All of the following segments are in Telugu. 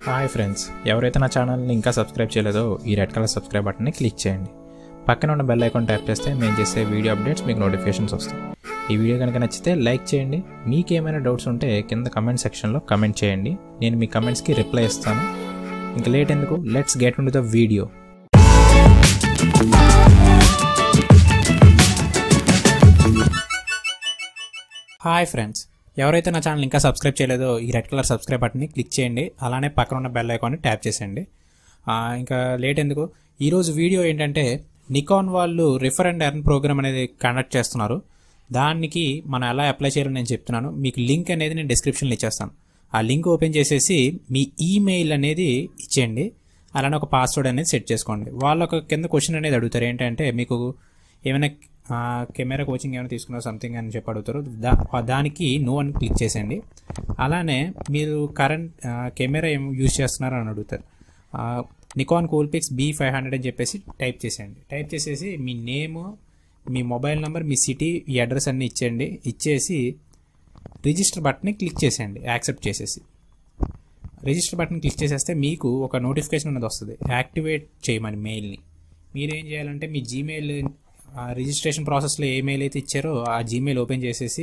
హాయ్ ఫ్రెండ్స్ ఎవరైతే నా ఛానల్ని ఇంకా సబ్స్క్రైబ్ చేయలేదో ఈ రెడ్ కలర్ సబ్స్క్రైబ్ బటన్ని క్లిక్ చేయండి పక్కన ఉన్న బెల్ ఐకాన్ ట్యాప్ చేస్తే మేము చేసే వీడియో అప్డేట్స్ మీకు నోటిఫికేషన్స్ వస్తాయి ఈ వీడియో కనుక నచ్చితే లైక్ చేయండి మీకు ఏమైనా డౌట్స్ ఉంటే కింద కమెంట్ సెక్షన్లో కమెంట్ చేయండి నేను మీ కమెంట్స్కి రిప్లై ఇస్తాను ఇంకా లేట్ ఎందుకు let's get into the video hi friends ఎవరైతే నా ఛానల్ ఇంకా సబ్స్క్రైబ్ చేయలేదో ఈ రెడ్ కలర్ సబ్స్క్రైబ్ బటన్ని క్లిక్ చేయండి అలానే పక్కన ఉన్న బెల్ ఐకాన్ని ట్యాప్ చేసేయండి ఆ, ఇంకా లేట్ ఎందుకు ఈరోజు వీడియో ఏంటంటే నికాన్ వాళ్ళు రిఫర్ అండ్ ఎర్న్ ప్రోగ్రామ్ అనేది కండక్ట్ చేస్తున్నారు దానికి మనం ఎలా అప్లై చేయాలో నేను చెప్తున్నాను మీకు లింక్ అనేది నేను డిస్క్రిప్షన్లో ఇచ్చేస్తాను ఆ లింక్ ఓపెన్ చేసేసి మీ ఈమెయిల్ అనేది ఇచ్చేయండి అలానే ఒక పాస్వర్డ్ అనేది సెట్ చేసుకోండి వాళ్ళు ఒక కింద క్వశ్చన్ అనేది అడుగుతారు ఏంటంటే మీకు ఏమైనా కెమెరా కోచింగ్ ఏమైనా తీసుకున్నా సంథింగ్ అని చెప్పి అడుగుతారు దా దానికి నో అని క్లిక్ చేసేయండి అలానే మీరు కరెంట్ కెమెరా ఏం యూజ్ చేస్తున్నారు అని అడుగుతారు Nikon Coolpix B five hundred అని చెప్పేసి టైప్ చేసేయండి టైప్ చేసేసి మీ నేమ్ మీ మొబైల్ నెంబర్ మీ సిటీ ఈ అడ్రస్ అన్ని ఇచ్చేయండి ఇచ్చేసి రిజిస్టర్ బటన్ని క్లిక్ చేసేయండి యాక్సెప్ట్ చేసేసి రిజిస్టర్ బటన్ క్లిక్ చేసేస్తే మీకు ఒక నోటిఫికేషన్ అనేది వస్తుంది యాక్టివేట్ చేయమని మెయిల్ని మీరు ఏం చేయాలంటే మీ జీమెయిల్ రిజిస్ట్రేషన్ ప్రాసెస్లో ఏ మెయిల్ అయితే ఇచ్చారో ఆ జీమెయిల్ ఓపెన్ చేసేసి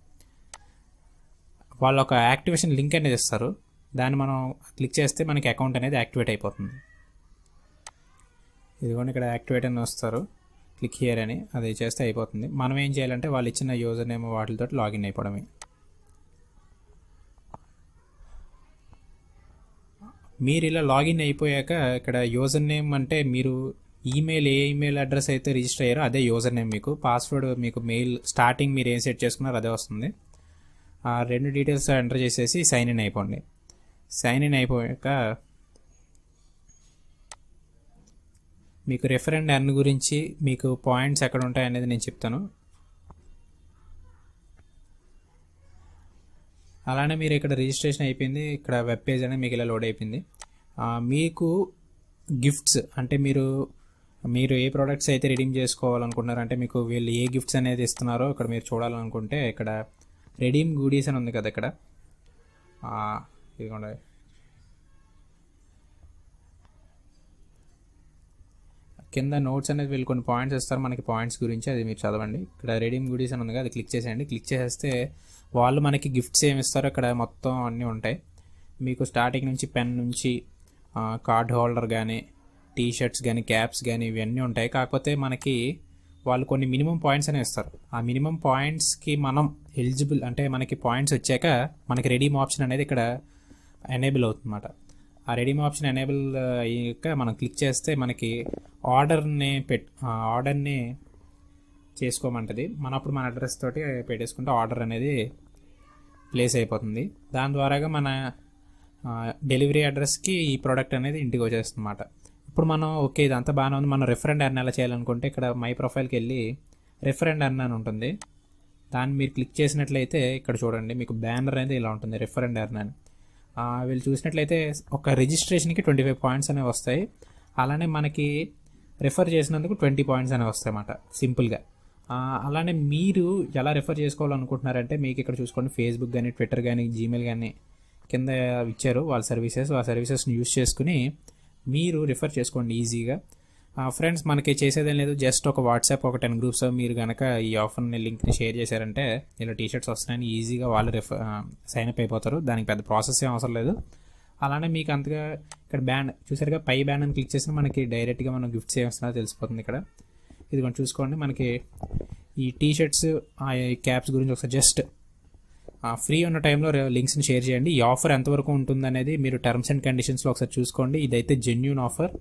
వాళ్ళు ఒక యాక్టివేషన్ లింక్ అనేది ఇస్తారు దాన్ని మనం క్లిక్ చేస్తే మనకి అకౌంట్ అనేది యాక్టివేట్ అయిపోతుంది ఇదిగోండి ఇక్కడ యాక్టివేట్ అని వస్తారు క్లిక్ హియర్ అని అది చేస్తే అయిపోతుంది మనం ఏం చేయాలంటే వాళ్ళు ఇచ్చిన యూజర్ నేమ్ వాటితో లాగిన్ అయిపోవడమే మీరు ఇలా లాగిన్ అయిపోయాక ఇక్కడ యూజర్ నేమ్ అంటే మీరు ఈమెయిల్ ఏ ఈమెయిల్ అడ్రస్ అయితే రిజిస్టర్ అయ్యారో అదే యూజర్ నేమ్ మీకు పాస్వర్డ్ మీకు మెయిల్ స్టార్టింగ్ మీరు ఏం సెట్ చేసుకున్నారో అదే వస్తుంది ఆ రెండు డీటెయిల్స్ ఎంటర్ చేసేసి సైన్ ఇన్ అయిపోండి సైన్ ఇన్ అయిపోయాక మీకు రెఫరెండ్ ఎర్న్ గురించి మీకు పాయింట్స్ ఎక్కడ ఉంటాయి అనేది నేను చెప్తాను అలానే మీరు ఇక్కడ రిజిస్ట్రేషన్ అయిపోయింది ఇక్కడ వెబ్ పేజ్ అనేది మీకు ఇలా లోడ్ అయిపోయింది ఆ, మీకు గిఫ్ట్స్ అంటే మీరు మీరు ఏ ప్రోడక్ట్స్ అయితే రిడీమ్ చేసుకోవాలనుకుంటున్నారో అంటే మీకు వీళ్ళు ఏ గిఫ్ట్స్ అనేది ఇస్తున్నారో ఇక్కడ మీరు చూడాలనుకుంటే ఇక్కడ రెడీమ్ గూడీస్ అని ఉంది కదా ఇక్కడ ఆ, ఇదిగోండి కింద నోట్స్ అనేది వీళ్ళు కొన్ని పాయింట్స్ ఇస్తారు మనకి పాయింట్స్ గురించి అది మీరు చదవండి ఇక్కడ రెడీమ్ గుడీస్ అని ఉంది కదా అది క్లిక్ చేసేయండి క్లిక్ చేసేస్తే వాళ్ళు మనకి గిఫ్ట్స్ ఏమి ఇస్తారో ఇక్కడ మొత్తం అన్నీ ఉంటాయి మీకు స్టార్టింగ్ నుంచి పెన్ నుంచి కార్డ్ హోల్డర్ కానీ టీ షర్ట్స్ కానీ క్యాప్స్ కానీ ఇవన్నీ ఉంటాయి కాకపోతే మనకి వాళ్ళు కొన్ని మినిమం పాయింట్స్ అనేవి ఇస్తారు ఆ మినిమం పాయింట్స్కి మనం ఎలిజిబుల్ అంటే మనకి పాయింట్స్ వచ్చాక మనకి రెడీమ్ ఆప్షన్ అనేది ఇక్కడ ఎనేబుల్ అవుతుందన్నమాట ఆ రెడీమ్ ఆప్షన్ ఎనేబుల్ అయ్యాక మనం క్లిక్ చేస్తే మనకి ఆర్డర్ని పెట్ ఆర్డర్ని చేసుకోమంటది మన అప్పుడు మన అడ్రస్ తోటి పెట్టేసుకుంటే ఆర్డర్ అనేది ప్లేస్ అయిపోతుంది దాని ద్వారాగా మన డెలివరీ అడ్రస్కి ఈ ప్రోడక్ట్ అనేది ఇంటికి వచ్చేస్తుంది అన్నమాట ఇప్పుడు మనం ఓకే ఇదంతా బాగానే ఉంది మనం రెఫరెండ్ అర్న్ ఎలా చేయాలనుకుంటే ఇక్కడ మై ప్రొఫైల్కి వెళ్ళి రెఫరెండ్ అర్న్ అని ఉంటుంది దాన్ని మీరు క్లిక్ చేసినట్లయితే ఇక్కడ చూడండి మీకు బ్యానర్ అనేది ఇలా ఉంటుంది రెఫరెండ్ అర్న్ అని ఆ, వీళ్ళు చూసినట్లయితే ఒక రిజిస్ట్రేషన్కి ట్వంటీ ఫైవ్ పాయింట్స్ అనేవి వస్తాయి అలానే మనకి రెఫర్ చేసినందుకు ట్వంటీ పాయింట్స్ అనేవి వస్తాయి అన్నమాట సింపుల్గా ఆ, అలానే మీరు ఎలా రెఫర్ చేసుకోవాలనుకుంటున్నారంటే మీకు ఇక్కడ చూసుకోండి ఫేస్బుక్ కానీ ట్విట్టర్ కానీ జీమెయిల్ కానీ కింద ఇచ్చారు వాళ్ళ సర్వీసెస్ ఆ సర్వీసెస్ని యూస్ చేసుకుని మీరు రిఫర్ చేసుకోండి ఈజీగా ఫ్రెండ్స్ మనకి చేసేదేం లేదు జస్ట్ ఒక వాట్సాప్ ఒక టెన్ గ్రూప్స్ మీరు కనుక ఈ ఆఫర్ని లింక్ని షేర్ చేశారంటే ఇలా టీ షర్ట్స్ వస్తున్నాయని ఈజీగా వాళ్ళు రిఫర్ సైన్ అప్ అయిపోతారు దానికి పెద్ద ప్రాసెస్ ఏం అవసరం లేదు అలానే మీకు అంతగా ఇక్కడ బ్యాండ్ చూసారుగా పై బ్యాండ్ అని క్లిక్ చేసినా మనకి డైరెక్ట్గా మనం గిఫ్ట్స్ ఏం వస్తున్నాయో తెలిసిపోతుంది ఇక్కడ ఇది కొంచెం చూసుకోండి మనకి ఈ టీ షర్ట్స్ క్యాప్స్ గురించి ఒకసారి జస్ట్ ఫ్రీ ఉన్న టైంలో లింక్స్ని షేర్ చేయండి ఈ ఆఫర్ ఎంతవరకు ఉంటుంది అనేది మీరు టర్మ్స్ అండ్ కండిషన్స్లో ఒకసారి చూసుకోండి ఇదైతే జెన్యున్ ఆఫర్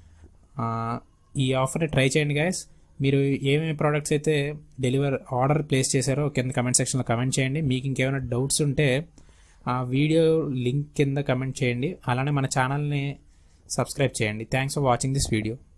ఈ ఆఫర్ని ట్రై చేయండి గాయస్ మీరు ఏమేమి ప్రోడక్ట్స్ అయితే డెలివర్ ఆర్డర్ ప్లేస్ చేశారో కింద కమెంట్ సెక్షన్లో కమెంట్ చేయండి మీకు ఇంకేమైనా డౌట్స్ ఉంటే ఆ వీడియో లింక్ కింద కమెంట్ చేయండి అలానే మన ఛానల్ని సబ్స్క్రైబ్ చేయండి thanks for watching this video